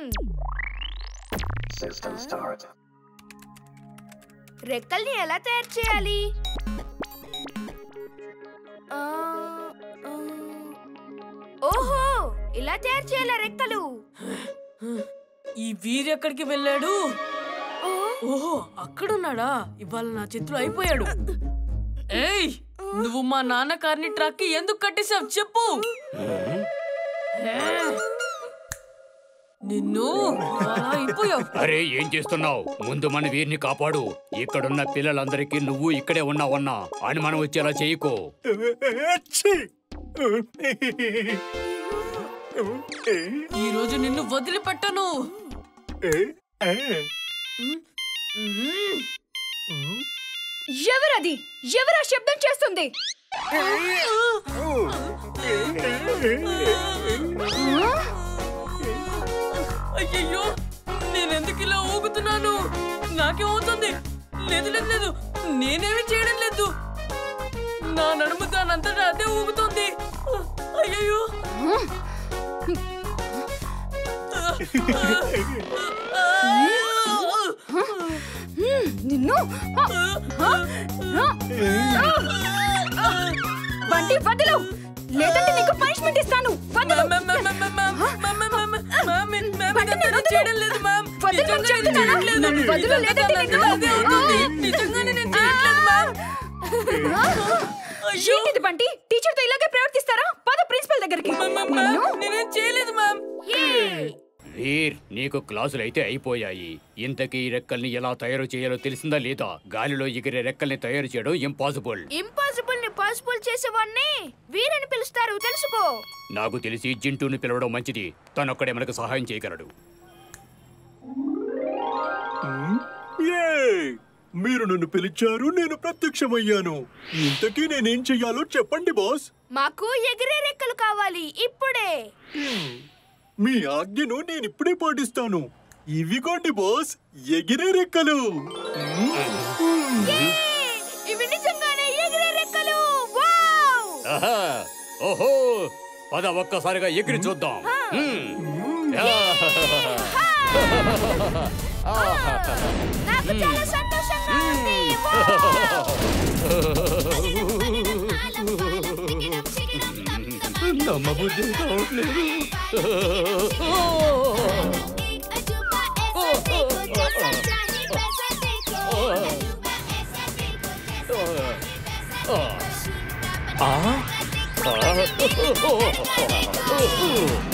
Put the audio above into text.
System start. రెక్కల్ని ఎలా తయారు చేయాలి ఆ, ఆ. ఓహో ఇలా తయారు చేయాలా రెక్కలు ఈ వీరు ఎక్కడికి వెళ్ళాడు ఓ, ఓహో అక్కడున్నాడా ఇవాళ నా చేతులు అయిపోయాడు ఏయ్ నువ్వు మా నాన్న కార్ని ట్రక్ కి ఎందుకు కట్టేశావు చెప్పు ఏ, నిన్ను అలా అయిపోయావు అరే ఏం చేస్తున్నావు ముందు మన వీరిని కాపాడు ఇక్కడున్న పిల్లలందరికీ నువ్వు ఇక్కడే ఉన్నావన్నా అని మనం వచ్చేలా చేయకో ఈ రోజు నిన్ను వదిలిపెట్టను మ్మ్. ఎవరది ఎవరా శబ్దం చేస్తుంది అయ్యయ్యో నేనెందుకు ఇలా ఊగుతున్నాను నాకేమవుతుంది లేదు లేదు లేదు నేనేమి చేయడం లేదు నా నడుము దానంతటా అదే ఊగుతుంది అయ్యయ్యో నిన్ను బంటి వదలు లేదంటే నీకు పనిష్మెంట్ ఇస్తాను వదలు ma'am, ma'am, ma'am, ma'am, ma'am, ma'am, ma'am, ma'am, ma'am, ma'am, ma'am, Bunty, ఇదంతా వదలు. చేయడం లేదు మ్యామ్. వదలు, నిజంగానే చెప్తున్నానా? చేయడం లేదు. నన్ను వదలు, ఇదంతా లేదంటే నా నిన్ను- అదే అవుతుంది. నిజంగానే నేను చేయట్లేదు మ్యామ్. అయ్యో. ఏంటిది బంటి టీచర్ తో ఇలాగే ప్రవర్తిస్తారా పద ప్రిన్సిపల్ దగ్గరికి మ్యామ్, మ్యామ్, మ్యామ్, నేనేం చేయలేదు మ్యామ్ వీర్ నీకు క్లాసులు అయితే అయిపోయాయి ఇంతకీ ఈ రెక్కల్ని ఎలా తయారు చేయాలో తెలిసిందా లేదా గాలిలో ఎగిరే రెక్కల్ని తయారు చేయడం ఇంపాసిబుల్ ఇంపాసిబుల్ ని పాసిబుల్ చేసేవాడిని వీరని పిలుస్తారు తెలుసుకో నాకు తెలిసి జింటూని పిలవడం మంచిది తనొక్కడే మనకు సహాయం చేయగలడు ఏయ్! మీరు నన్ను పిలిచారు నేను ప్రత్యక్షమయ్యాను ఇంతకీ నేనేం చెయ్యాలో చెప్పండి బాస్ మాకు ఎగిరే రెక్కలు కావాలి ఇప్పుడే మీ ఆజ్ఞను నేను ఇప్పుడే పాటిస్తాను ఇవిగోండి బాస్ ఎగిరే రెక్కలు ఏ! ఇవి నిజంగానే ఎగిరే రెక్కలు వావ్ ఆహా! ఓహో పద ఒక్కసారిగా ఎగిరి చూద్దాం హ్మ్. నాకు చాలా సంతోషంగా ఉంది వావ్! నమ్మబుద్ధి కావట్లేదు ఆ? ఆ?